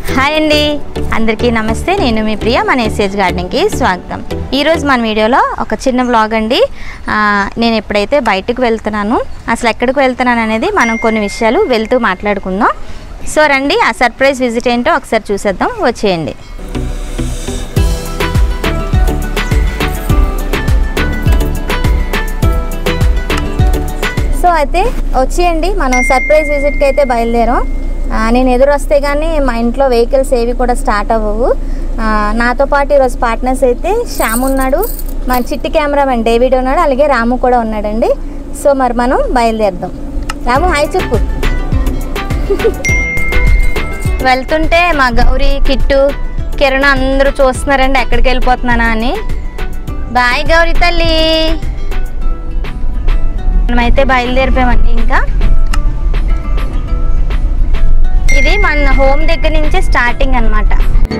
Hi అండి అందరికీ నమస్తే నేను మీ ప్రియ మన ఎస్ఏజ్ గార్డెన్కి స్వాగతం ఈరోజు మన వీడియోలో ఒక చిన్న వ్లాగ్ అండి ఆ, నేను ఎప్పుడైతే బయటకు వెళ్తున్నాను అసలు ఎక్కడికి వెళ్తున్నాను అనేది మనం కొన్ని విషయాలు వెళ్తూ మాట్లాడుకుందాం సో రండి ఆ సర్ప్రైజ్ విజిట్ ఏంటో ఒకసారి చూసేద్దాం వచ్చేయండి సో అయితే వచ్చేయండి మనం సర్ప్రైజ్ విజిట్కి అయితే బయలుదేరాం ఆ, నేను ఎదురు వస్తే కానీ మా ఇంట్లో వెహికల్స్ ఏవి కూడా స్టార్ట్ అవ్వవు ఆ, నాతో పాటు ఈరోజు పార్ట్నర్స్ అయితే శ్యామ్ ఉన్నాడు మన చిట్టి కెమెరామెన్ డేవిడ్ ఉన్నాడు అలాగే రాము కూడా ఉన్నాడండి సో మరి మనం బయలుదేరదాం రాము హాయ్ చెప్పు వెళ్తుంటే మా గౌరీ కిట్టు కిరణ్ అందరూ చూస్తున్నారండి ఎక్కడికి వెళ్ళిపోతున్నానా అని బాయ్ గౌరీ తల్లి మనమైతే బయలుదేరిపోయామండి ఇంకా ఇది మన హోమ్ దగ్గర నుంచి స్టార్టింగ్ అన్నమాట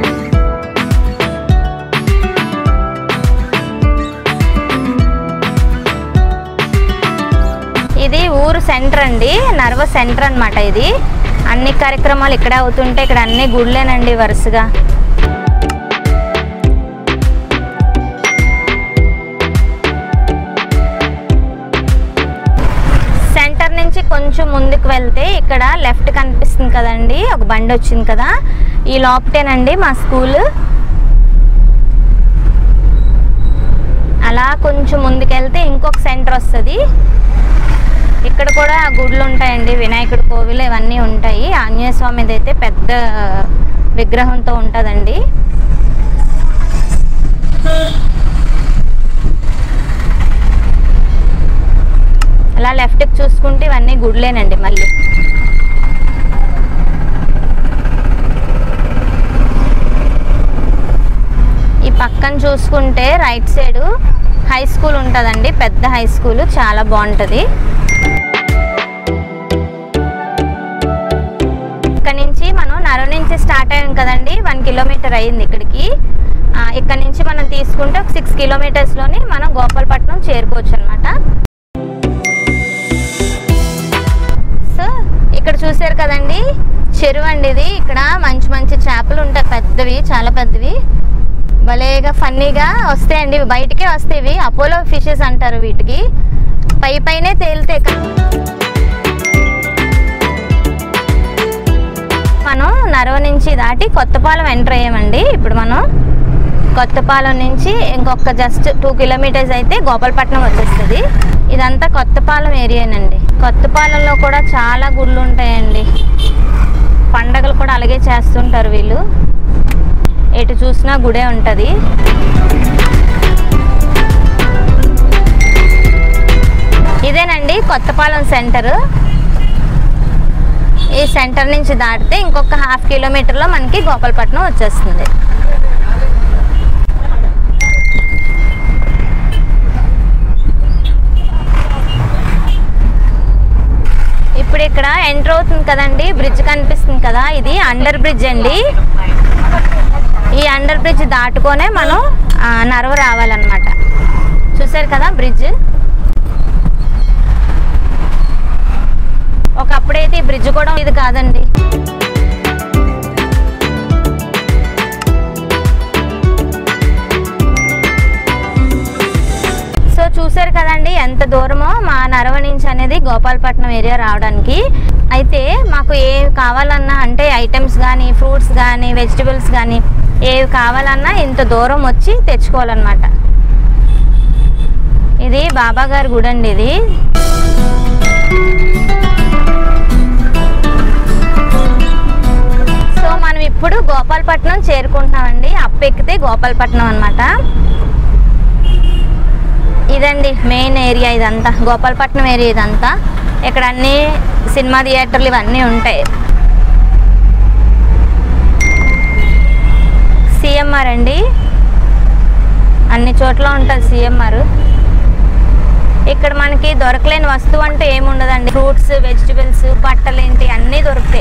ఇది ఊరు సెంటర్ అండి నర్వ సెంటర్ అన్నమాట ఇది అన్ని కార్యక్రమాలు ఇక్కడే అవుతుంటే ఇక్కడ అన్ని గుళ్ళేనండి వరుసగా సెంటర్ నుంచి కొంచెం ముందుకు వెళ్తే ఇక్కడ లెఫ్ట్ కనిపిస్తుంది కదండి ఒక బండి వచ్చింది కదా ఈ లోపటేనండి మా స్కూల్ అలా కొంచెం ముందుకెళ్తే ఇంకొక సెంటర్ వస్తుంది ఇక్కడ కూడా గుడులు ఉంటాయండి వినాయకుడి కోవిలు ఇవన్నీ ఉంటాయి ఆంజనేయ స్వామిది అయితే పెద్ద విగ్రహంతో ఉంటుందండి అలా లెఫ్ట్కి చూసుకుంటే ఇవన్నీ గుడ్లేనండి మళ్ళీ ఈ పక్కన చూసుకుంటే రైట్ సైడ్ హై స్కూల్ ఉంటుందండి పెద్ద హై స్కూల్ చాలా బాగుంటుంది ఇక్కడ నుంచి మనం నర నుంచి స్టార్ట్ అయ్యాం కదండి వన్ కిలోమీటర్ అయ్యింది ఇక్కడికి ఆ, ఇక్కడ నుంచి మనం తీసుకుంటే ఒక సిక్స్ కిలోమీటర్స్లోని మనం గోపాలపట్నం చేరుకోవచ్చు అనమాట సో ఇక్కడ చూసారు కదండి చెరువు అండి ఇది ఇక్కడ మంచి మంచి చేపలు ఉంటాయి పెద్దవి చాలా పెద్దవి భలేగా ఫన్నీగా వస్తాయండి ఇవి బయటికే వస్తాయి ఇవి అపోలో ఫిషెస్ అంటారు వీటికి పై పైనే తేలితే మనం నరవ నుంచి దాటి కొత్తపాలెం ఎంటర్ అయ్యామండి ఇప్పుడు మనం కొత్తపాలెం నుంచి ఇంకొక జస్ట్ టూ కిలోమీటర్స్ అయితే గోపాలపట్నం వచ్చేస్తుంది ఇదంతా కొత్తపాలెం ఏరియానండి కొత్తపాలెంలో కూడా చాలా గుళ్ళు ఉంటాయండి పండగలు కూడా అలాగే చేస్తుంటారు వీళ్ళు ఎటు చూసినా గుడే ఉంటుంది ఇదేనండి కొత్తపాలెం సెంటర్ ఈ సెంటర్ నుంచి దాటితే ఇంకొక హాఫ్ కిలోమీటర్లో మనకి గోపాలపట్నం వచ్చేస్తుంది ఇప్పుడు ఇక్కడ ఎంటర్ అవుతుంది కదండి బ్రిడ్జ్ కనిపిస్తుంది కదా ఇది అండర్ బ్రిడ్జ్ అండి ఈ అండర్ బ్రిడ్జ్ దాటుకొనే మనం ఆ, నరవ రావాలన్నమాట చూసారు కదా బ్రిడ్జ్ ఒకప్పుడైతే ఈ బ్రిడ్జ్ కూడా ఇది కాదండి సో చూసారు కదండి ఎంత దూరమో మా నరవ నుంచి అనేది గోపాలపట్నం ఏరియా రావడానికి అయితే మాకు ఏవి కావాలన్నా అంటే ఐటమ్స్ కానీ ఫ్రూట్స్ కానీ వెజిటబుల్స్ కానీ ఏవి కావాలన్నా ఇంత దూరం వచ్చి తెచ్చుకోవాలన్నమాట ఇది బాబా గారి గుడి అండి ఇది సో మనం ఇప్పుడు గోపాలపట్నం చేరుకుంటున్నామండి అప్ ఎక్కితే గోపాలపట్నం అన్నమాట ఇదండి మెయిన్ ఏరియా ఇదంతా గోపాలపట్నం ఏరియా ఇదంతా ఇక్కడ అన్ని సినిమా థియేటర్లు ఇవన్నీ ఉంటాయి సిఎంఆర్ అండి అన్ని చోట్ల ఉంటుంది సిఎంఆర్ ఇక్కడ మనకి దొరకలేని వస్తువు అంటూ ఏముండదండి ఫ్రూట్స్ వెజిటబుల్స్ బట్టలు ఏంటి అన్నీ దొరుకుతాయి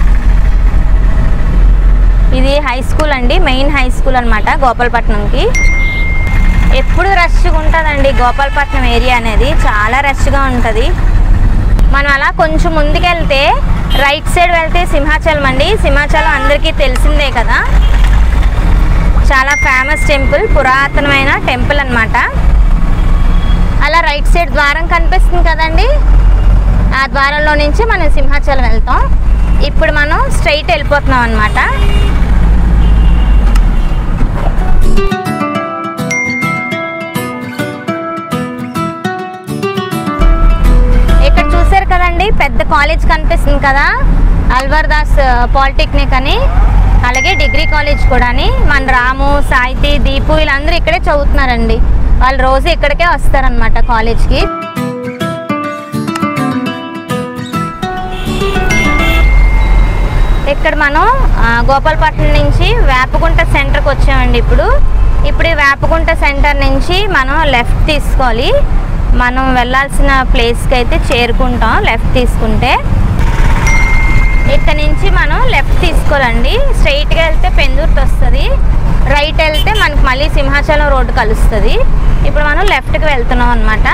ఇది హై స్కూల్ అండి మెయిన్ హై స్కూల్ అనమాట గోపాలపట్నంకి ఎప్పుడు రష్గా ఉంటుందండి గోపాలపట్నం ఏరియా అనేది చాలా రష్గా ఉంటుంది మనం అలా కొంచెం ముందుకెళ్తే రైట్ సైడ్ వెళ్తే సింహాచలం అండి సింహాచలం అందరికీ తెలిసిందే కదా చాలా ఫేమస్ టెంపుల్ పురాతనమైన టెంపుల్ అన్నమాట అలా రైట్ సైడ్ ద్వారం కనిపిస్తుంది కదండి ఆ ద్వారంలో నుంచి మనం సింహాచలం వెళ్తాం ఇప్పుడు మనం స్ట్రైట్ వెళ్ళిపోతున్నాం అనమాట ఇక్కడ చూసారు కదండి పెద్ద కాలేజ్ కనిపిస్తుంది కదా అల్వర్ దాస్ పాలిటెక్నిక్ అని అలాగే డిగ్రీ కాలేజ్ కూడా అని మన రాము సాయితి దీపు వీళ్ళందరూ ఇక్కడే చదువుతున్నారండి వాళ్ళు రోజు ఇక్కడికే వస్తారనమాట కాలేజ్కి ఇక్కడ మనం ఆ, గోపాలపట్నం నుంచి వేపగుంట సెంటర్కి వచ్చామండి ఇప్పుడు ఇప్పుడు ఈ వేపగుంట సెంటర్ నుంచి మనం లెఫ్ట్ తీసుకోవాలి మనం వెళ్ళాల్సిన ప్లేస్కి అయితే చేరుకుంటాం లెఫ్ట్ తీసుకుంటే ఇక్కడ నుంచి మనం లెఫ్ట్ తీసుకోవాలండి స్ట్రైట్గా వెళ్తే పెందుర్తి వస్తుంది రైట్ వెళ్తే మనకి మళ్ళీ సింహాచలం రోడ్డు కలుస్తుంది ఇప్పుడు మనం లెఫ్ట్కి వెళ్తున్నాం అనమాట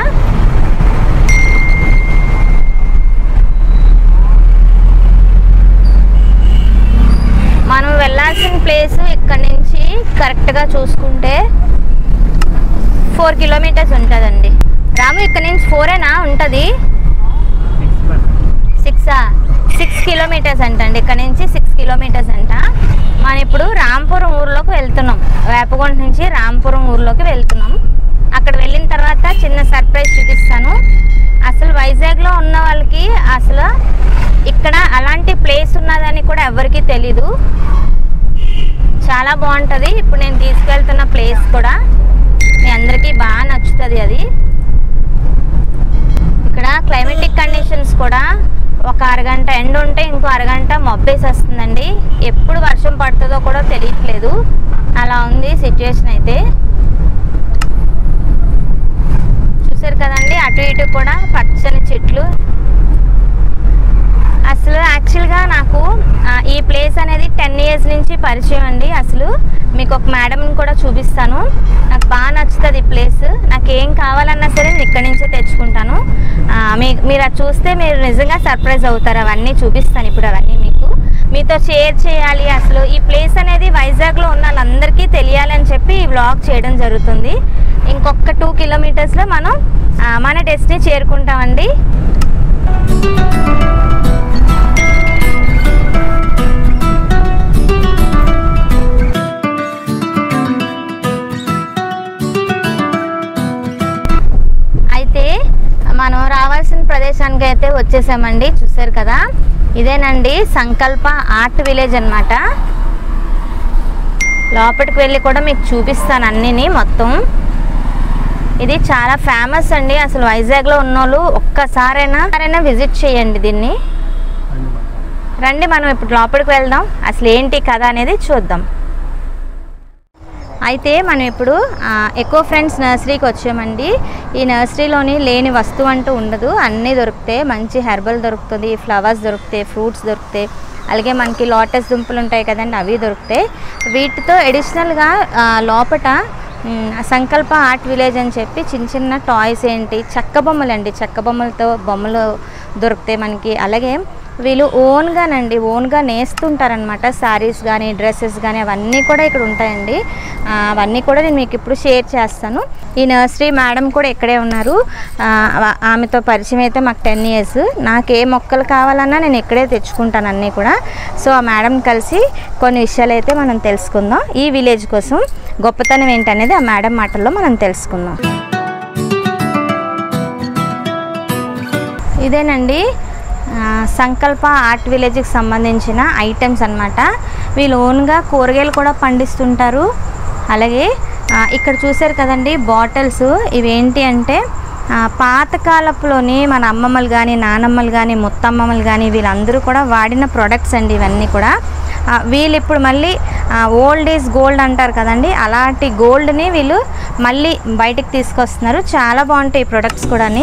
మనం వెళ్ళాల్సిన ప్లేస్ ఇక్కడ నుంచి కరెక్ట్గా చూసుకుంటే ఫోర్ కిలోమీటర్స్ ఉంటుందండి రాము ఇక్కడ నుంచి ఫోరేనా ఉంటుంది సిక్సా సిక్స్ కిలోమీటర్స్ అంటండి ఇక్కడ నుంచి సిక్స్ కిలోమీటర్స్ అంట మనం ఇప్పుడు రాంపురం ఊర్లోకి వెళ్తున్నాం వేపగుంట నుంచి రాంపురం ఊర్లోకి వెళ్తున్నాం అక్కడ వెళ్ళిన తర్వాత చిన్న సర్ప్రైజ్ చూపిస్తాను అసలు వైజాగ్లో ఉన్న వాళ్ళకి అసలు ఇక్కడ అలాంటి ప్లేస్ ఉన్నదని కూడా ఎవరికీ తెలీదు చాలా బాగుంటుంది ఇప్పుడు నేను తీసుకెళ్తున్న ప్లేస్ కూడా మీ అందరికీ బాగా నచ్చుతుంది అది ఇక్కడ క్లైమేటిక్ కండిషన్స్ కూడా ఒక అరగంట ఎండ ఉంటే ఇంకో అరగంట మబ్బేసి వస్తుందండి ఎప్పుడు వర్షం పడుతుందో కూడా తెలియట్లేదు అలా ఉంది సిచ్యువేషన్ అయితే చూసారు కదండి అటు ఇటు కూడా పచ్చని చెట్లు అసలు యాక్చువల్గా నాకు ఆ, ఈ ప్లేస్ అనేది టెన్ ఇయర్స్ నుంచి పరిచయం అండి అసలు మీకు ఒక మేడంని కూడా చూపిస్తాను నాకు బాగా నచ్చుతుంది ఈ ప్లేస్ నాకు ఏం కావాలన్నా సరే నేను ఇక్కడి నుంచే తెచ్చుకుంటాను ఆ, మీ మీరు అది చూస్తే మీరు నిజంగా సర్ప్రైజ్ అవుతారు అవన్నీ చూపిస్తాను ఇప్పుడు అవన్నీ మీకు మీతో షేర్ చేయాలి అసలు ఈ ప్లేస్ అనేది వైజాగ్లో ఉన్న వాళ్ళందరికీ తెలియాలని చెప్పి ఈ వ్లాగ్ చేయడం జరుగుతుంది ఇంకొక టూ కిలోమీటర్స్లో మనం ఆ, మన డెస్టినీ చేరుకుంటామండి అయితే మనం రావాల్సిన ప్రదేశానికి అయితే వచ్చేసామండి చూసారు కదా ఇదేనండి సంకల్ప ఆర్ట్ విలేజ్ అన్నమాట లోపలికి వెళ్ళి కూడా మీకు చూపిస్తాను అన్నిని మొత్తం ఇది చాలా ఫేమస్ అండి అసలు వైజాగ్లో ఉన్నోళ్ళు ఒక్కసారైనా సారైనా విజిట్ చేయండి దీన్ని రండి మనం ఇప్పుడు లోపలికి వెళ్దాం అసలు ఏంటి కథ అనేది చూద్దాం అయితే మనం ఇప్పుడు ఆ, ఎకో ఫ్రెండ్స్ నర్సరీకి వచ్చామండి ఈ నర్సరీలోని లేని వస్తువు అంటూ ఉండదు అన్నీ దొరుకుతాయి మంచి హెర్బల్ దొరుకుతుంది ఫ్లవర్స్ దొరుకుతాయి ఫ్రూట్స్ దొరుకుతాయి అలాగే మనకి లోటస్ దుంపలు ఉంటాయి కదండి అవి దొరుకుతాయి వీటితో ఎడిషనల్గా లోపట మ్, సంకల్ప ఆర్ట్ విలేజ్ అని చెప్పి చిన్న చిన్న టాయ్స్ ఏంటి చెక్క బొమ్మలు అండి చెక్క బొమ్మలతో బొమ్మలు దొరుకుతాయి మనకి అలాగే వీళ్ళు ఓన్గానండి ఓన్గా నేస్తుంటారనమాట శారీస్ కానీ డ్రెస్సెస్ కానీ అవన్నీ కూడా ఇక్కడ ఉంటాయండి ఆ, అవన్నీ కూడా నేను మీకు ఇప్పుడు షేర్ చేస్తాను ఈ నర్సరీ మేడం కూడా ఇక్కడే ఉన్నారు ఆ, ఆ- ఆమెతో పరిచయం అయితే మాకు టెన్ ఇయర్స్ నాకు ఏ మొక్కలు కావాలన్నా నేను ఇక్కడే తెచ్చుకుంటాను అన్నీ కూడా సో ఆ మేడం కలిసి కొన్ని విషయాలు అయితే మనం తెలుసుకుందాం ఈ విలేజ్ కోసం గొప్పతనం ఏంటనేది ఆ మేడం మాటల్లో మనం తెలుసుకుందాం ఇదేనండి ఆ, సంకల్ప ఆర్ట్ విలేజ్కి సంబంధించిన ఐటమ్స్ అన్నమాట వీళ్ళు ఓన్గా కూరగాయలు కూడా పండిస్తుంటారు అలాగే ఆ, ఇక్కడ చూసారు కదండి బాటిల్స్ ఇవేంటి అంటే ఆ, పాతకాలపులోని మన అమ్మమ్మలు కానీ నానమ్మలు కానీ ముత్తమ్మమ్మలు కానీ వీళ్ళందరూ కూడా వాడిన ప్రొడక్ట్స్ అండి ఇవన్నీ కూడా ఆ, వీళ్ళు ఇప్పుడు మళ్ళీ ఓల్డ్ ఈజ్ గోల్డ్ అంటారు కదండి అలాంటి గోల్డ్ని వీళ్ళు మళ్ళీ బయటికి తీసుకొస్తున్నారు చాలా బాగుంటాయి ఈ ప్రొడక్ట్స్ కూడాని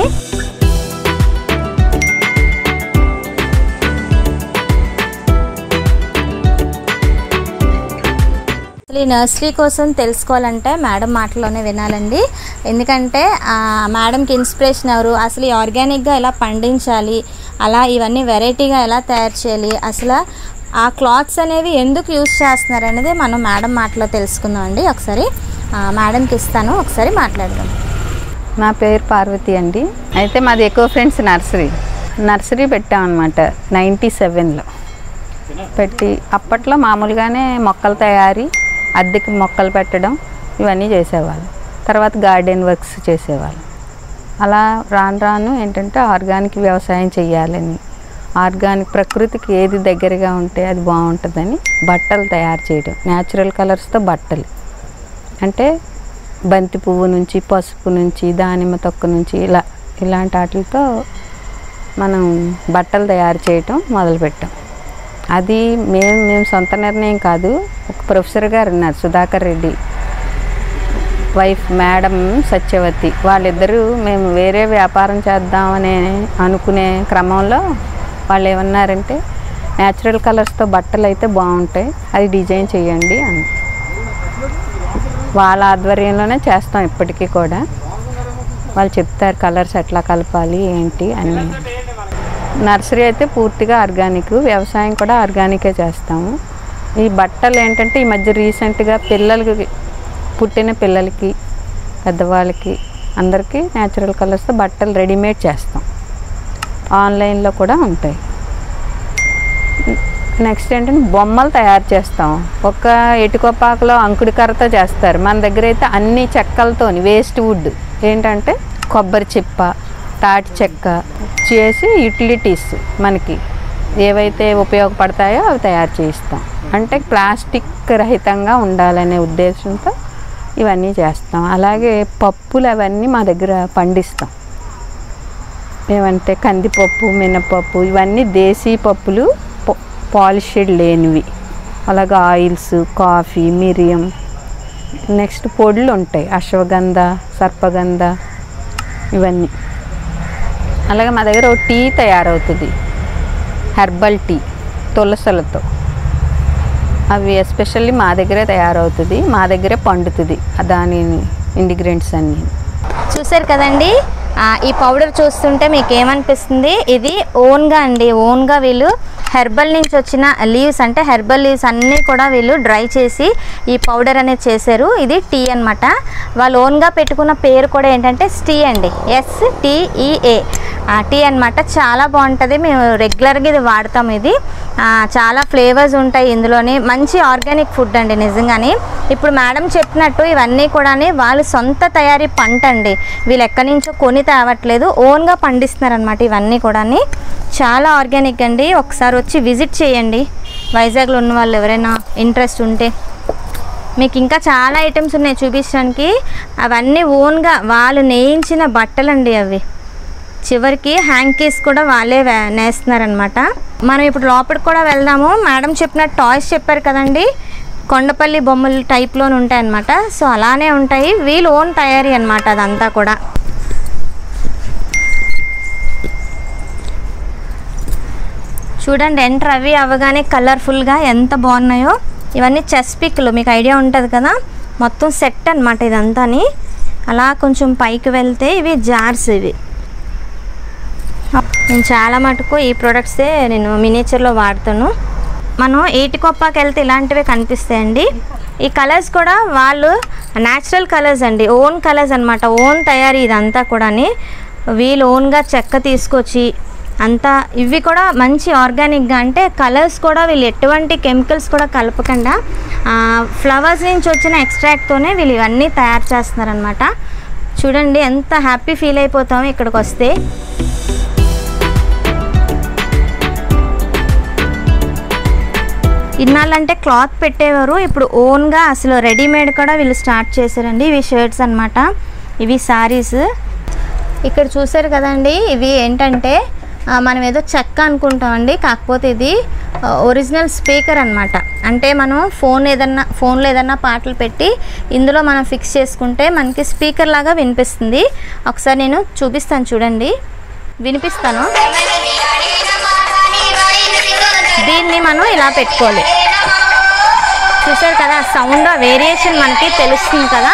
ఈ నర్సరీ కోసం తెలుసుకోవాలంటే మేడం మాటలోనే వినాలండి ఎందుకంటే ఆ, మేడంకి ఇన్స్పిరేషన్ ఎవరు అసలు ఈ ఆర్గానిక్గా ఎలా పండించాలి అలా ఇవన్నీ వెరైటీగా ఎలా తయారు చేయాలి అసలు ఆ క్లాత్స్ అనేవి ఎందుకు యూజ్ చేస్తున్నారు అనేది మనం మేడం మాటలో తెలుసుకుందాం అండి ఒకసారి ఆ, మేడంకి ఇస్తాను ఒకసారి మాట్లాడదాం నా పేరు పార్వతి అండి అయితే మాది ఎకో ఫ్రెండ్స్ నర్సరీ నర్సరీ పెట్టామన్నమాట నైంటీ సెవెన్లో పెట్టి అప్పట్లో మామూలుగానే మొక్కలు తయారీ అద్దెకి మొక్కలు పెట్టడం ఇవన్నీ చేసేవాళ్ళు తర్వాత గార్డెన్ వర్క్స్ చేసేవాళ్ళు అలా రాను రాను ఏంటంటే ఆర్గానిక్ వ్యవసాయం చేయాలని ఆర్గానిక్ ప్రకృతికి ఏది దగ్గరగా ఉంటే అది బాగుంటుందని బట్టలు తయారు చేయడం న్యాచురల్ కలర్స్తో బట్టలు అంటే బంతి పువ్వు నుంచి పసుపు నుంచి దానిమ్మ తొక్క నుంచి ఇలా ఇలాంటి వాటితో మనం బట్టలు తయారు చేయటం మొదలుపెట్టాం అది మేము మేము సొంత నిర్ణయం కాదు ఒక ప్రొఫెసర్ గారు ఉన్నారు సుధాకర్ రెడ్డి వైఫ్ మేడం సత్యవతి వాళ్ళిద్దరూ మేము వేరే వ్యాపారం చేద్దామని అనుకునే క్రమంలో వాళ్ళు ఏమన్నారంటే న్యాచురల్ కలర్స్తో బట్టలు అయితే బాగుంటాయి అది డిజైన్ చేయండి అని వాళ్ళ ఆధ్వర్యంలోనే చేస్తాం ఇప్పటికీ కూడా వాళ్ళు చెప్తారు కలర్స్ ఎట్లా కలపాలి ఏంటి అన్నీ నర్సరీ అయితే పూర్తిగా ఆర్గానిక్ వ్యవసాయం కూడా ఆర్గానికే చేస్తాము ఈ బట్టలు ఏంటంటే ఈ మధ్య రీసెంట్గా పిల్లలకి పుట్టిన పిల్లలకి పెద్దవాళ్ళకి అందరికీ న్యాచురల్ కలర్స్తో బట్టలు రెడీమేడ్ చేస్తాం ఆన్లైన్లో కూడా ఉంటాయి నెక్స్ట్ ఏంటంటే బొమ్మలు తయారు చేస్తాం ఒక ఎటుకొప్పాకలో అంకుడి కర్రతో చేస్తారు మన దగ్గర అయితే అన్ని చెక్కలతోని వేస్ట్ వుడ్ ఏంటంటే కొబ్బరి చిప్ప తాటి చెక్క చేసి యూటిలిటీస్ మనకి ఏవైతే ఉపయోగపడతాయో అవి తయారు చేయిస్తాం అంటే ప్లాస్టిక్ రహితంగా ఉండాలనే ఉద్దేశంతో ఇవన్నీ చేస్తాం అలాగే పప్పులు అవన్నీ మా దగ్గర పండిస్తాం ఏమంటే కందిపప్పు మినపప్పు ఇవన్నీ దేశీ పప్పులు పాలిషెడ్ లేనివి అలాగే ఆయిల్స్ కాఫీ మిరియం నెక్స్ట్ పొడులు ఉంటాయి అశ్వగంధ సర్పగంధ ఇవన్నీ అలాగే మా దగ్గర ఒక టీ తయారవుతుంది హెర్బల్ టీ తులసలతో అవి ఎస్పెషల్లీ మా దగ్గరే తయారవుతుంది మా దగ్గరే పండుతుంది దాని ఇండిగ్రెంట్స్ అన్నీ చూసారు కదండి ఆ, ఈ పౌడర్ చూస్తుంటే మీకు ఏమనిపిస్తుంది ఇది ఓన్గా అండి ఓన్గా వీళ్ళు హెర్బల్ నుంచి వచ్చిన లీవ్స్ అంటే హెర్బల్ లీవ్స్ అన్నీ కూడా వీళ్ళు డ్రై చేసి ఈ పౌడర్ అనేది చేశారు ఇది టీ అన్నమాట వాళ్ళు ఓన్గా పెట్టుకున్న పేరు కూడా ఏంటంటే స్టీ అండి ఎస్ టీఈఏ టీ అన్నమాట చాలా బాగుంటుంది మేము రెగ్యులర్గా ఇది వాడతాం ఇది ఆ, చాలా ఫ్లేవర్స్ ఉంటాయి ఇందులోని మంచి ఆర్గానిక్ ఫుడ్ అండి నిజంగానే ఇప్పుడు మేడం చెప్పినట్టు ఇవన్నీ కూడా వాళ్ళ సొంత తయారీ పంట అండి వీళ్ళు ఎక్కడి నుంచో కొని తేవట్లేదు ఓన్గా పండిస్తున్నారు అనమాట ఇవన్నీ కూడా చాలా ఆర్గానిక్ అండి ఒకసారి వచ్చి విజిట్ చేయండి వైజాగ్లో ఉన్న వాళ్ళు ఎవరైనా ఇంట్రెస్ట్ ఉంటే మీకు ఇంకా చాలా ఐటమ్స్ ఉన్నాయి చూపించడానికి అవన్నీ ఓన్గా వాళ్ళు నేయించిన బట్టలండి అవి చివరికి హ్యాంకీస్ కూడా వాళ్ళే వే- నేస్తున్నారనమాట మనం ఇప్పుడు లోపలికి కూడా వెళ్దాము మేడం చెప్పిన టాయ్స్ చెప్పారు కదండి కొండపల్లి బొమ్మలు టైప్లో ఉంటాయన్నమాట సో అలానే ఉంటాయి వీళ్ళు ఓన్ తయారీ అనమాట అదంతా కూడా చూడండి ఎంటర్ అవి అవ్వగానే కలర్ఫుల్గా ఎంత బాగున్నాయో ఇవన్నీ చెస్ పిక్లు మీకు ఐడియా ఉంటుంది కదా మొత్తం సెట్ అనమాట ఇదంతాని అలా కొంచెం పైకి వెళ్తే ఇవి జార్స్ ఇవి నేను చాలా మటుకు ఈ ప్రొడక్ట్సే నేను మినేచర్లో వాడతాను మనం ఏటికొప్పాకి వెళ్తే ఇలాంటివే కనిపిస్తాయండి ఈ కలర్స్ కూడా వాళ్ళు న్యాచురల్ కలర్స్ అండి ఓన్ కలర్స్ అనమాట ఓన్ తయారీ ఇదంతా కూడాని వీళ్ళు ఓన్గా చెక్క తీసుకొచ్చి అంతా ఇవి కూడా మంచి ఆర్గానిక్గా అంటే కలర్స్ కూడా వీళ్ళు ఎటువంటి కెమికల్స్ కూడా కలపకుండా ఫ్లవర్స్ నుంచి వచ్చిన ఎక్స్ట్రాక్ట్తోనే వీళ్ళు ఇవన్నీ తయారు చేస్తున్నారనమాట చూడండి ఎంత హ్యాపీ ఫీల్ అయిపోతాము ఇక్కడికి వస్తే ఇన్నాళ్ళంటే క్లాత్ పెట్టేవారు ఇప్పుడు ఓన్గా అసలు రెడీమేడ్ కూడా వీళ్ళు స్టార్ట్ చేశారండి ఇవి షర్ట్స్ అన్నమాట ఇవి సారీస్ ఇక్కడ చూసారు కదండి ఇవి ఏంటంటే ఆ, మనం ఏదో చెక్క అనుకుంటామండి కాకపోతే ఇది ఆ, ఒరిజినల్ స్పీకర్ అన్నమాట అంటే మనం ఫోన్ ఏదన్నా ఫోన్లో ఏదన్నా పాటలు పెట్టి ఇందులో మనం ఫిక్స్ చేసుకుంటే మనకి స్పీకర్ లాగా వినిపిస్తుంది ఒకసారి నేను చూపిస్తాను చూడండి వినిపిస్తాను దీన్ని మనం ఇలా పెట్టుకోవాలి చూసారు చూసారు కదా సౌండ్ వేరియేషన్ మనకి తెలుస్తుంది కదా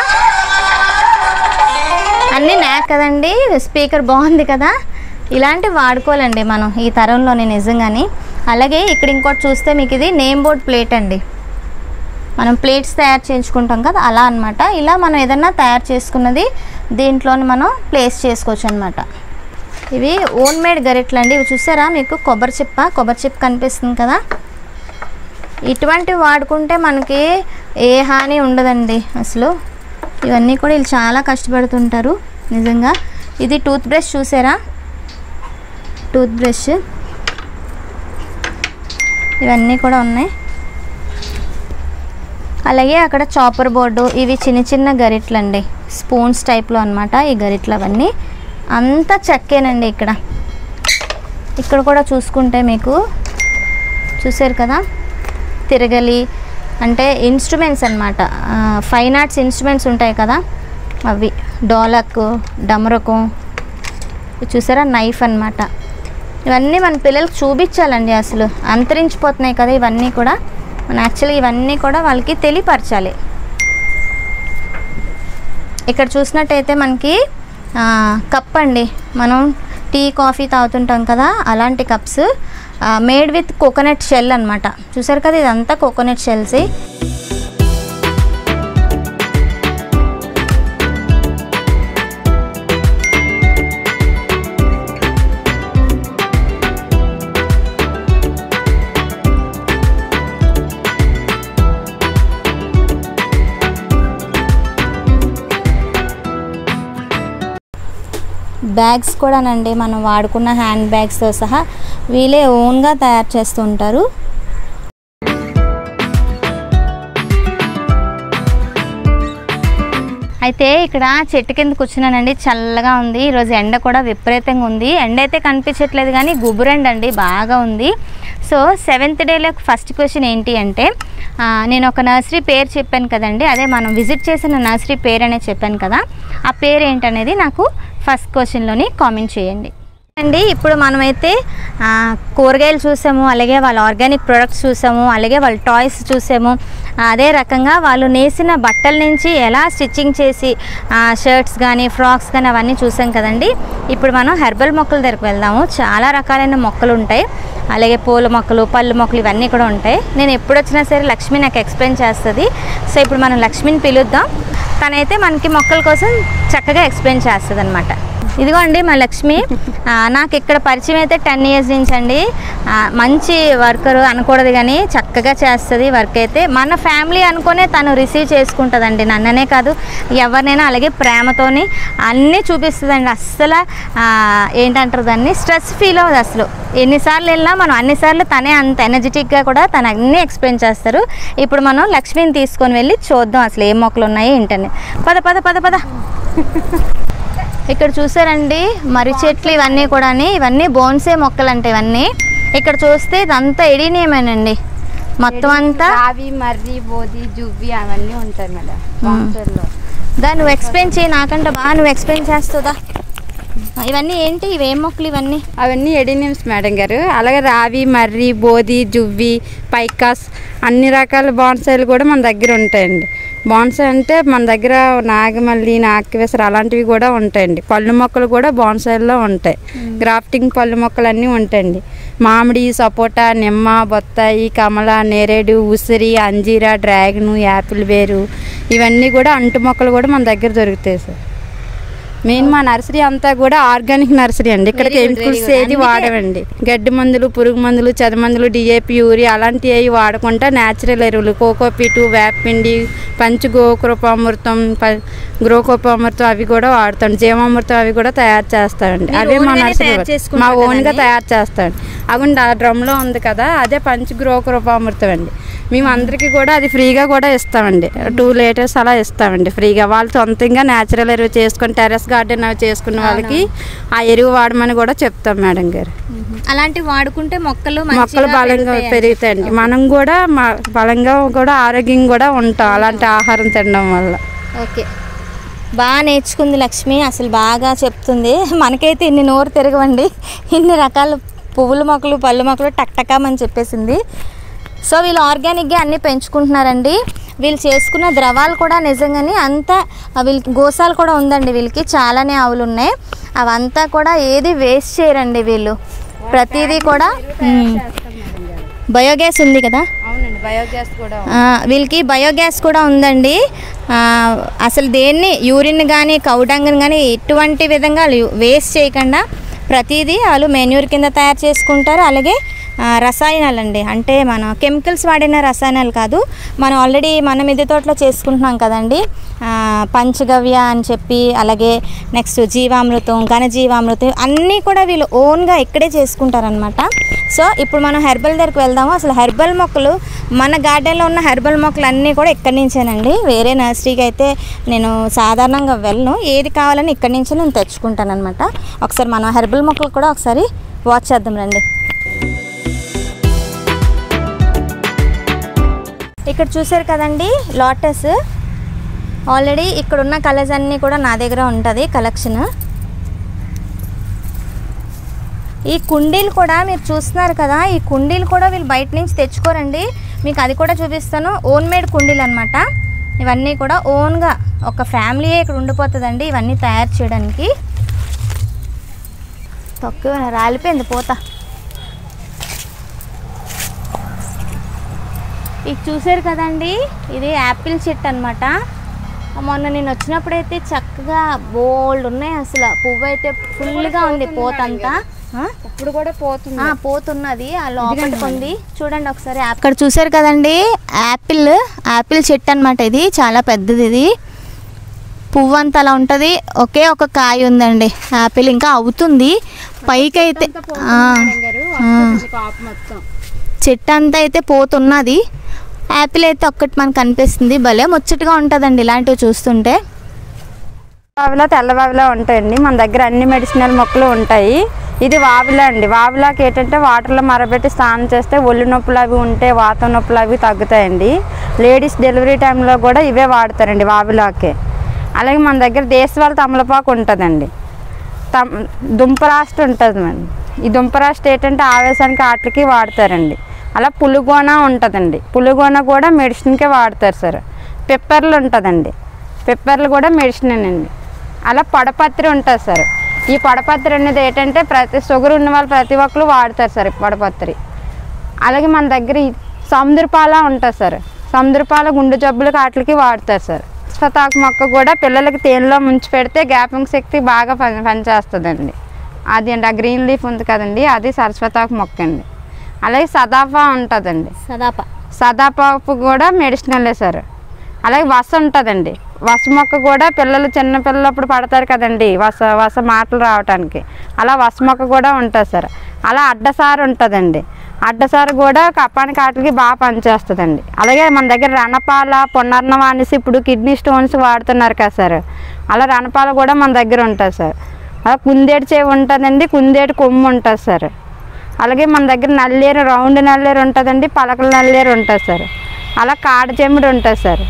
అన్నీ నాక్ కదండి స్పీకర్ బాగుంది కదా ఇలాంటివి వాడుకోవాలండి మనం ఈ తరంలోనే నిజంగాని అలాగే ఇక్కడ ఇంకోటి చూస్తే మీకు ఇది నేమ్ బోర్డ్ ప్లేట్ అండి మనం ప్లేట్స్ తయారు చేయించుకుంటాం కదా అలా అన్నమాట ఇలా మనం ఏదన్నా తయారు చేసుకున్నది దీంట్లోని మనం ప్లేస్ చేసుకోవచ్చు అనమాట ఇవి ఓన్ మేడ్ గరిట్లు అండి ఇవి చూసారా మీకు కొబ్బరి చిప్ప కొబ్బరి చిప్ప కనిపిస్తుంది కదా ఇటువంటివి వాడుకుంటే మనకి ఏ హాని ఉండదండి అసలు ఇవన్నీ కూడా వీళ్ళు చాలా కష్టపడుతుంటారు నిజంగా ఇది టూత్ బ్రష్ చూసారా టూత్ బ్రష్ ఇవన్నీ కూడా ఉన్నాయి అలాగే అక్కడ చాపర్ బోర్డు ఇవి చిన్న చిన్న గరిట్లు అండి స్పూన్స్ టైప్లో అనమాట ఈ గరిట్లు అవన్నీ అంతా చెక్కేనండి ఇక్కడ ఇక్కడ కూడా చూసుకుంటే మీకు చూసారు కదా తిరగలి అంటే ఇన్స్ట్రుమెంట్స్ అనమాట ఫైన్ ఆర్ట్స్ ఇన్స్ట్రుమెంట్స్ ఉంటాయి కదా అవి డోలక్ డమరకం ఇది చూసారా నైఫ్ అన్నమాట ఇవన్నీ మన పిల్లలకు చూపించాలండి అసలు అంతరించిపోతున్నాయి కదా ఇవన్నీ కూడా మన యాక్చువల్లీ ఇవన్నీ కూడా వాళ్ళకి తెలియపరచాలి ఇక్కడ చూసినట్టయితే మనకి ఆ, కప్ అండి మనం టీ కాఫీ తాగుతుంటాం కదా అలాంటి cups made with coconut shell అనమాట చూసారు కదా ఇదంతా కోకోనట్ షెల్స్ బ్యాగ్స్ కూడానండి మనం వాడుకున్న హ్యాండ్ బ్యాగ్స్తో సహా వీళ్ళే ఓన్గా తయారు చేస్తూ ఉంటారు అయితే ఇక్కడ చెట్టు కింద కూర్చున్నానండి చల్లగా ఉంది ఈరోజు ఎండ కూడా విపరీతంగా ఉంది ఎండ అయితే కనిపించట్లేదు కానీ గుబురెండ అండి బాగా ఉంది సో సెవెంత్ డేలో ఫస్ట్ క్వశ్చన్ ఏంటి అంటే ఆ, నేను ఒక నర్సరీ పేరు చెప్పాను కదండి అదే మనం విజిట్ చేసిన నర్సరీ పేరు అనేది చెప్పాను కదా ఆ పేరు ఏంటనేది నాకు ఫస్ట్ క్వశ్చన్లోని కామెంట్ చేయండి అండి ఇప్పుడు మనమైతే ఆ, కూరగాయలు చూసాము అలాగే వాళ్ళ ఆర్గానిక్ ప్రొడక్ట్స్ చూసాము అలాగే వాళ్ళ టాయ్స్ చూసాము ఆ, అదే రకంగా వాళ్ళు నేసిన బట్టల నుంచి ఎలా స్టిచ్చింగ్ చేసి షర్ట్స్ కానీ ఫ్రాక్స్ కానీ అవన్నీ చూసాం కదండి ఇప్పుడు మనం హెర్బల్ మొక్కల దగ్గరికి వెళ్దాము చాలా రకాలైన మొక్కలు ఉంటాయి అలాగే పూల మొక్కలు పళ్ళు మొక్కలు ఇవన్నీ కూడా ఉంటాయి నేను ఎప్పుడు వచ్చినా సరే లక్ష్మి నాకు ఎక్స్ప్లెయిన్ చేస్తుంది సో ఇప్పుడు మనం లక్ష్మిని పిలుద్దాం తనైతే మనకి మొక్కల కోసం చక్కగా ఎక్స్ప్లెయిన్ చేస్తుంది అనమాట ఇదిగోండి మా లక్ష్మి ఆ, నాకు ఇక్కడ పరిచయం అయితే టెన్ ఇయర్స్ నుంచి అండి ఆ, మంచి వర్కర్ అనకూడదు కానీ చక్కగా చేస్తుంది వర్క్ అయితే మన ఫ్యామిలీ అనుకునే తను రిసీవ్ చేసుకుంటుందండి నన్ననే కాదు ఎవరినైనా అలాగే ప్రేమతోని అన్నీ చూపిస్తుందండి అస్సలు ఆ, ఏంటంటారు దాన్ని స్ట్రెస్ ఫీల్ అవ్వదు అసలు ఎన్నిసార్లు వెళ్ళినా మనం అన్నిసార్లు తనే అంత ఎనర్జెటిక్గా కూడా తను అన్నీ ఎక్స్ప్లెయిన్ చేస్తారు ఇప్పుడు మనం లక్ష్మిని తీసుకొని వెళ్ళి చూద్దాం అసలు ఏ మొక్కలు ఉన్నాయి ఏంటని పద పద పద పద ఇక్కడ చూసారండి మర్రి చెట్లు ఇవన్నీ కూడా ఇవన్నీ బోన్సే మొక్కలు అంటే ఇవన్నీ ఇక్కడ చూస్తే ఇదంతా ఎడీనియమేనండి మొత్తం అంతా రావి మర్రి బోధి జువ్వి అవన్నీ ఉంటాయి మేడం బాన్సర్లో దా నువ్వు ఎక్స్ప్లెయిన్ చేయి నాకంటే బాగా నువ్వు ఎక్స్ప్లెయిన్ చేస్తుందా ఇవన్నీ ఏంటి ఇవేం మొక్కలు ఇవన్నీ అవన్నీ ఎడినిమ్స్ మేడం గారు అలాగే రావి మర్రి బోధి జువ్వి పైకాస్ అన్ని రకాల బాన్సాయిలు కూడా మన దగ్గర ఉంటాయండి బాన్సాయి అంటే మన దగ్గర నాగమల్లి నాగవేసర అలాంటివి కూడా ఉంటాయండి పళ్ళు మొక్కలు కూడా బాన్సాయిల్లో ఉంటాయి గ్రాఫ్టింగ్ పళ్ళు మొక్కలు అన్నీ ఉంటాయండి మామిడి సపోటా నిమ్మ బొత్తాయి కమల నేరేడు ఉసిరి అంజీరా డ్రాగను యాపిల్ వేరు ఇవన్నీ కూడా అంటు మొక్కలు కూడా మన దగ్గర దొరుకుతాయి సార్ మెయిన్ మా నర్సరీ అంతా కూడా ఆర్గానిక్ నర్సరీ అండి ఇక్కడ Very good, chemicals very good. ఏది అందుకే- వాడవండి గడ్డి మందులు పురుగు మందులు చెద మందులు డిఏపి యూరి అలాంటివి ఏవి వాడకుండా న్యాచురల్ ఎరువులు కోకోపీటు వేపపిండి పంచ గోకృపామృతం ప- గృహకోపామృతం అవి కూడా వాడతాం జీవామృతం అవి కూడా తయారు చేస్తామండి మీరు అవే మా own గానే నర్సరీ తయారు మా చేసుకుంటారు ఓన్గా కదండి? తయారు చేస్తామండి అగుండి ఆ డ్రమ్లో ఉంది కదా అదే పంచ గృహకృపామృతం అండి మేము అందరికీ కూడా అది ఫ్రీగా కూడా ఇస్తామండి టూ లీటర్స్ అలా ఇస్తామండి ఫ్రీగా వాళ్ళు సొంతంగా న్యాచురల్ ఎరువు చేసుకొని టెర్రస్ గార్డెన్ అవి చేసుకున్న వాళ్ళకి ఆ ఎరువు వాడమని కూడా చెప్తాం మేడం గారు అలాంటివి వాడుకుంటే మొక్కలు మంచిగా మొక్కలు బలంగా పెరుగుతాయి. పెరుగుతాయండి మనం కూడా మా- బలంగా కూడా ఆరోగ్యంగా కూడా ఉంటాం అలాంటి ఆహారం తినడం వల్ల ఓకే బాగా నేర్చుకుంది లక్ష్మి అసలు బాగా చెప్తుంది మనకైతే ఇన్ని నోరు తిరగవండి ఇన్ని రకాల పువ్వుల మొక్కలు పళ్ళు మొక్కలు టక్ టకామని చెప్పేసింది సో వీళ్ళు ఆర్గానిక్గా అన్నీ పెంచుకుంటున్నారండి వీళ్ళు చేసుకున్న ద్రవాలు కూడా నిజంగానే అంతా ఆ వీళ్ళకి గోసాలు కూడా ఉందండి వీళ్ళకి చాలానే ఆవులు ఉన్నాయి అవంతా కూడా ఏది వేస్ట్ చేయరండి వీళ్ళు ప్రతిదీ కూడా మ్మ్. బయోగ్యాస్ ఉంది కదా అవునండి బయోగ్యాస్ కూడా ఆ, వీళ్ళకి బయోగ్యాస్ కూడా ఉందండి ఆ, అసలు దేన్ని యూరిన్ కానీ కౌడంగన్ కానీ ఎటువంటి విధంగా వేస్ట్ చేయకుండా ప్రతిదీ వాళ్ళు మెన్యూర్ కింద తయారు చేసుకుంటారు అలాగే ఆ, రసాయనాలండి అంటే మనం కెమికల్స్ వాడిన రసాయనాలు కాదు మనం ఆల్రెడీ మనం మిద్దె తోటలో చేసుకుంటున్నాం కదండి ఆ, పంచగవ్య అని చెప్పి అలాగే నెక్స్ట్ జీవామృతం ఘనజీవామృతం అన్నీ కూడా వీళ్ళు ఓన్గా ఇక్కడే చేసుకుంటారనమాట సో ఇప్పుడు మనం హెర్బల్ దగ్గరికి వెళ్దాము అసలు హెర్బల్ మొక్కలు మన గార్డెన్లో ఉన్న హెర్బల్ మొక్కలు అన్నీ కూడా ఇక్కడి నుంచేనండి వేరే నర్సరీకి అయితే నేను సాధారణంగా వెళ్ళను ఏది కావాలని ఇక్కడి నుంచే నేను తెచ్చుకుంటాను అనమాట ఒకసారి మనం హెర్బల్ మొక్కలు కూడా ఒకసారి వాచ్ చేద్దాం రండి ఇక్కడ చూసారు కదండి లోటస్ ఆల్రెడీ ఇక్కడ ఉన్న కలర్స్ అన్నీ కూడా నా దగ్గర ఉంటుంది కలెక్షన్ ఈ కుండీలు కూడా మీరు చూస్తున్నారు కదా ఈ కుండీలు కూడా వీళ్ళు బయట నుంచి తెచ్చుకోరండి మీకు అది కూడా చూపిస్తాను ఓన్ మేడ్ కుండీలు అనమాట ఇవన్నీ కూడా ఓన్గా ఒక ఫ్యామిలీయే ఇక్కడ ఉండిపోతుందండి ఇవన్నీ తయారు చేయడానికి తక్కువ రాలిపోయింది పోతా ఇది చూసారు కదండి ఇది యాపిల్ చెట్టు అనమాట మొన్న నేను వచ్చినప్పుడైతే చక్కగా బోల్డ్ ఉన్నాయి అసలు పువ్వు అయితే ఫుల్గా ఉంది పోతంతా ఆ? ఇప్పుడు కూడా పోతుంది ఆ, పోతున్నది ఆ లోపలికి ఉంది చూడండి ఒకసారి అక్కడ చూసారు కదండి యాపిల్ యాపిల్ చెట్టు అనమాట ఇది చాలా పెద్దది ఇది పువ్వు అంతా అలా ఉంటుంది ఒకే ఒక కాయ ఉందండి యాపిల్ ఇంకా అవుతుంది పైకి అయితే ఆ, ఆ. కాపు మొత్తం చెట్టు అంతా అయితే పోతున్నది యాపిల్ అయితే ఒక్కటి మనకు కనిపిస్తుంది భలే ముచ్చటగా ఉంటుందండి ఇలాంటివి చూస్తుంటే వావిలా తెల్ల వావిలా ఉంటాయండి మన దగ్గర అన్ని మెడిసినల్ మొక్కలు ఉంటాయి ఇది వావిలా అండి వావిలాకి ఏంటంటే వాటర్లో మరబెట్టి స్నానం చేస్తే ఒళ్ళు నొప్పులు అవి ఉంటే వాతం నొప్పులు అవి తగ్గుతాయండి లేడీస్ డెలివరీ టైంలో కూడా ఇవే వాడతారండి వావిలాకే అలాగే మన దగ్గర దేశవాళ తమలపాకు ఉంటుందండి తమ్ దుంపరాష్ట ఉంటుంది మేడం ఈ దుంపరాష్ట ఏంటంటే ఆవేశానికి ఆటలకి వాడతారండి అలా పులుగోన ఉంటుందండి పులుగోన కూడా మెడిసిన్కే వాడతారు సార్ పెప్పర్లు ఉంటుందండి పెప్పర్లు కూడా మెడిసిన్ అండి అలా పొడపత్రి ఉంటుంది సార్ ఈ పొడపత్రి అనేది ఏంటంటే ప్రతి షుగర్ ఉన్న వాళ్ళు ప్రతి ఒక్కరు వాడతారు సార్ ఈ పొడపత్రి అలాగే మన దగ్గర ఈ సముద్రపాల ఉంటుంది సార్ సముద్రపాల గుండె జబ్బులకి వాటికి వాడతారు సార్ స్వతాకు మొక్క కూడా పిల్లలకి తేనెలో ముంచి పెడితే గ్యాపింగ్ శక్తి బాగా పని పనిచేస్తుందండి అది అండి ఆ గ్రీన్ లీఫ్ ఉంది కదండి అది సరస్వతాకు మొక్క అండి అలాగే సదాఫా ఉంటుందండి సదాప సదాపాపు కూడా మెడిసినలే సార్ అలాగే వస ఉంటుందండి వస మొక్క కూడా పిల్లలు చిన్న పిల్లలప్పుడు పడతారు కదండి వస వస మాటలు రావటానికి అలా వస మొక్క కూడా ఉంటుంది సార్ అలా అడ్డసారు ఉంటుందండి అడ్డసారు కూడా కప్పానికి వాటికి బాగా పనిచేస్తుందండి అలాగే మన దగ్గర రణపాల పునర్ణం అనేసి ఇప్పుడు కిడ్నీ స్టోన్స్ వాడుతున్నారు కదా సార్ అలా రణపాల కూడా మన దగ్గర ఉంటుంది సార్ అలా కుందేటి చేవి ఉంటుందండి కుందేటి కొమ్ము ఉంటుంది సార్ అలాగే మన దగ్గర నల్లేరు రౌండ్ నల్లేరు ఉంటుందండి పలకల నల్లేరు ఉంటుంది సార్ అలా కాడ చెమ్మిడి ఉంటుంది సార్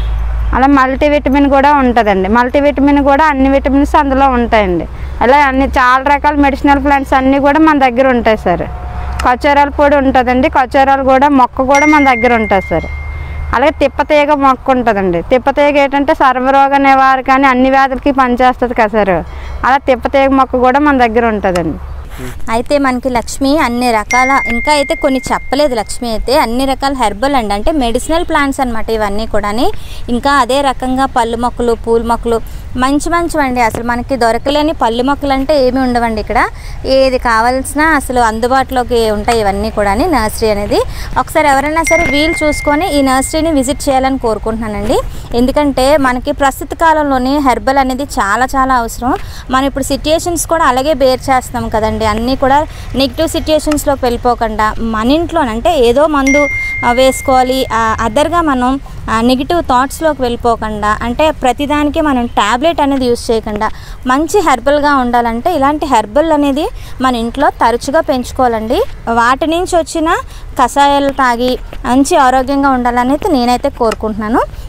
అలా మల్టీవిటమిన్ కూడా ఉంటుందండి మల్టీవిటమిన్ కూడా అన్ని విటమిన్స్ అందులో ఉంటాయండి అలా అన్ని చాలా రకాల మెడిసినల్ ప్లాంట్స్ అన్నీ కూడా మన దగ్గర ఉంటాయి సార్ కచోరాల పొడి ఉంటుందండి కచోరాలు కూడా మొక్క కూడా మన దగ్గర ఉంటుంది సార్ అలాగే తిప్పతీగ మొక్క ఉంటుందండి తిప్పతీగ ఏంటంటే సర్వరోగ నివారక అని అన్ని వ్యాధులకి పనిచేస్తుంది కదా సార్ అలా తిప్పతీగ మొక్క కూడా మన దగ్గర ఉంటుందండి అయితే మనకి లక్ష్మి అన్ని రకాల ఇంకా అయితే కొన్ని చెప్పలేదు లక్ష్మి అయితే అన్ని రకాల హెర్బల్ అండి అంటే మెడిసినల్ ప్లాంట్స్ అనమాట ఇవన్నీ కూడాని ఇంకా అదే రకంగా పళ్ళు మొక్కలు పూల మొక్కలు మంచి మంచివండి అసలు మనకి దొరకలేని పళ్ళు మొక్కలు అంటే ఏమీ ఉండవండి ఇక్కడ ఏది కావాల్సిన అసలు అందుబాటులోకి ఉంటాయి ఇవన్నీ కూడాని నర్సరీ అనేది ఒకసారి ఎవరైనా సరే వీలు చూసుకొని ఈ నర్సరీని విజిట్ చేయాలని కోరుకుంటున్నానండి ఎందుకంటే మనకి ప్రస్తుత కాలంలోని హెర్బల్ అనేది చాలా చాలా అవసరం మనం ఇప్పుడు సిట్యుయేషన్స్ కూడా అలాగే బేర్ చేస్తాం కదండి అన్నీ కూడా నెగిటివ్ సిట్యుయేషన్స్లోకి వెళ్ళిపోకుండా మన ఇంట్లో అంటే ఏదో మందు ఆ, వేసుకోవాలి అదర్గా మనం నెగిటివ్ థాట్స్లోకి వెళ్ళిపోకుండా అంటే ప్రతిదానికి మనం ట్యాబ్లెట్ అనేది యూస్ చేయకుండా మంచి హెర్బల్గా ఉండాలంటే ఇలాంటి హెర్బల్ అనేది మన ఇంట్లో తరచుగా పెంచుకోవాలండి వాటి నుంచి వచ్చిన కషాయాలు తాగి మంచి ఆరోగ్యంగా ఉండాలని అయితే నేనైతే కోరుకుంటున్నాను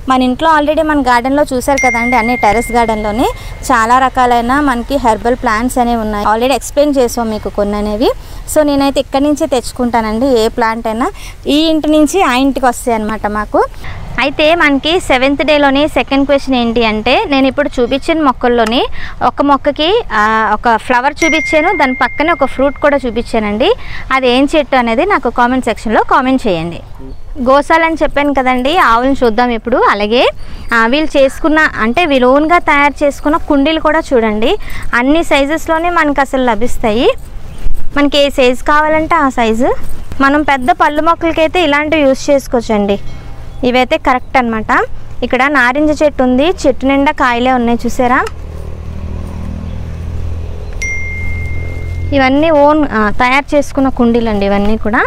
మన ఇంట్లో ఆల్రెడీ మన గార్డెన్లో చూసారు కదండి అన్ని టెరెస్ గార్డెన్లోనే చాలా రకాలైన మనకి హెర్బల్ ప్లాంట్స్ అనేవి ఉన్నాయి ఆల్రెడీ ఎక్స్ప్లెయిన్ చేసాం మీకు కొన్ని అనేవి సో నేనైతే ఇక్కడి నుంచే తెచ్చుకుంటానండి ఏ ప్లాంట్ అయినా ఈ ఇంటి నుంచి ఆ ఇంటికి వస్తాయి అనమాట మాకు అయితే మనకి సెవెంత్ డేలోని సెకండ్ క్వశ్చన్ ఏంటి అంటే నేను ఇప్పుడు చూపించిన మొక్కల్లోని ఒక మొక్కకి ఆ, ఒక ఫ్లవర్ చూపించాను దాని పక్కనే ఒక ఫ్రూట్ కూడా చూపించానండి అది ఏం చెట్టు అనేది నాకు కామెంట్ సెక్షన్లో కామెంట్ చేయండి గోసాలు అని చెప్పాను కదండి ఆవులను చూద్దాం ఇప్పుడు అలాగే ఆ, వీళ్ళు చేసుకున్న అంటే వీళ్ళు ఓన్గా తయారు చేసుకున్న కుండీలు కూడా చూడండి అన్ని సైజెస్లోనే మనకు అసలు లభిస్తాయి మనకి ఏ సైజు కావాలంటే ఆ సైజు మనం పెద్ద పళ్ళు మొక్కలకైతే ఇలాంటివి యూస్ చేసుకోవచ్చండి ఇవైతే కరెక్ట్ అన్నమాట ఇక్కడ నారింజ చెట్టు ఉంది చెట్టు నిండా కాయలే ఉన్నాయి చూసారా ఇవన్నీ ఓన్ ఆ, తయారు చేసుకున్న కుండీలు అండి ఇవన్నీ కూడా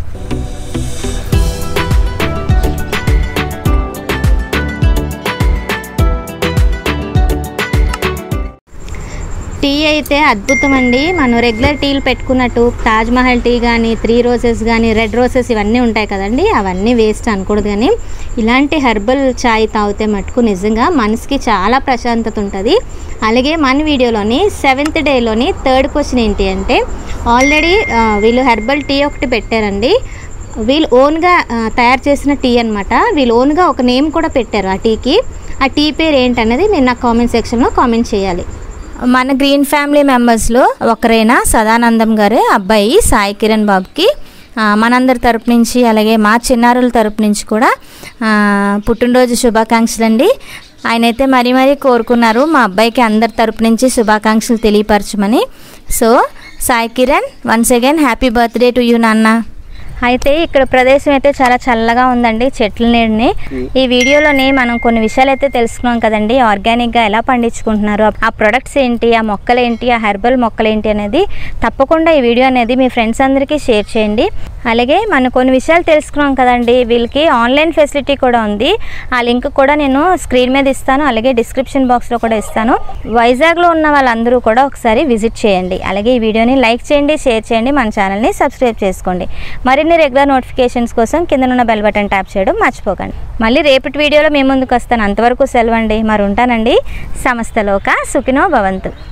టీ అయితే అద్భుతం అండి మనం రెగ్యులర్ టీలు పెట్టుకున్నట్టు తాజ్ మహల్ టీ కానీ త్రీ రోజెస్ కానీ రెడ్ రోజెస్ ఇవన్నీ ఉంటాయి కదండి అవన్నీ వేస్ట్ అనకూడదు కానీ ఇలాంటి హెర్బల్ చాయ్ తాగితే మటుకు నిజంగా మనసుకి చాలా ప్రశాంతత ఉంటుంది అలాగే మన వీడియోలోని సెవెంత్ డేలోని థర్డ్ క్వశ్చన్ ఏంటి అంటే ఆల్రెడీ వీళ్ళు హెర్బల్ టీ ఒకటి పెట్టారండి వీళ్ళు ఓన్గా ఆ, తయారు చేసిన టీ అనమాట వీళ్ళు ఓన్గా ఒక నేమ్ కూడా పెట్టారు ఆ టీకి ఆ టీ పేరు ఏంటనేది మీరు నాకు కామెంట్ సెక్షన్లో కామెంట్ చేయాలి మన గ్రీన్ ఫ్యామిలీ మెంబర్స్లో ఒకరైన సదానందం గారే అబ్బాయి సాయి కిరణ్ బాబుకి ఆ, మనందరి తరపు నుంచి అలాగే మా చిన్నారుల తరపు నుంచి కూడా ఆ, పుట్టినరోజు శుభాకాంక్షలు అండి ఆయన అయితే మరీ మరీ కోరుకున్నారు మా అబ్బాయికి అందరి తరపు నుంచి శుభాకాంక్షలు తెలియపరచమని so Sai Kiran once again happy birthday to you నాన్న అయితే ఇక్కడ ప్రదేశం అయితే చాలా చల్లగా ఉందండి చెట్ల నీడని ఈ వీడియోలోని మనం కొన్ని విషయాలు అయితే తెలుసుకున్నాం కదండి ఆర్గానిక్గా ఎలా పండించుకుంటున్నారు ఆ ప్రొడక్ట్స్ ఏంటి ఆ మొక్కలు ఏంటి ఆ హెర్బల్ మొక్కలు ఏంటి అనేది తప్పకుండా ఈ వీడియో అనేది మీ ఫ్రెండ్స్ అందరికీ షేర్ చేయండి అలాగే మనం కొన్ని విషయాలు తెలుసుకున్నాం కదండి వీళ్ళకి ఆన్లైన్ ఫెసిలిటీ కూడా ఉంది ఆ లింక్ కూడా నేను స్క్రీన్ మీద ఇస్తాను అలాగే డిస్క్రిప్షన్ బాక్స్లో కూడా ఇస్తాను వైజాగ్లో ఉన్న వాళ్ళందరూ కూడా ఒకసారి విజిట్ చేయండి అలాగే ఈ వీడియోని లైక్ చేయండి షేర్ చేయండి మన ఛానల్ని సబ్స్క్రైబ్ చేసుకోండి మరిన్ని రెగ్యులర్ నోటిఫికేషన్స్ కోసం కింద ఉన్న బెల్ బటన్ ట్యాప్ చేయడం మర్చిపోకండి మళ్ళీ రేపటి వీడియోలో మీ ముందుకు వస్తాను అంతవరకు సెలవు అండి మరి ఉంటానండి సమస్తలోక సుఖినో భవంతు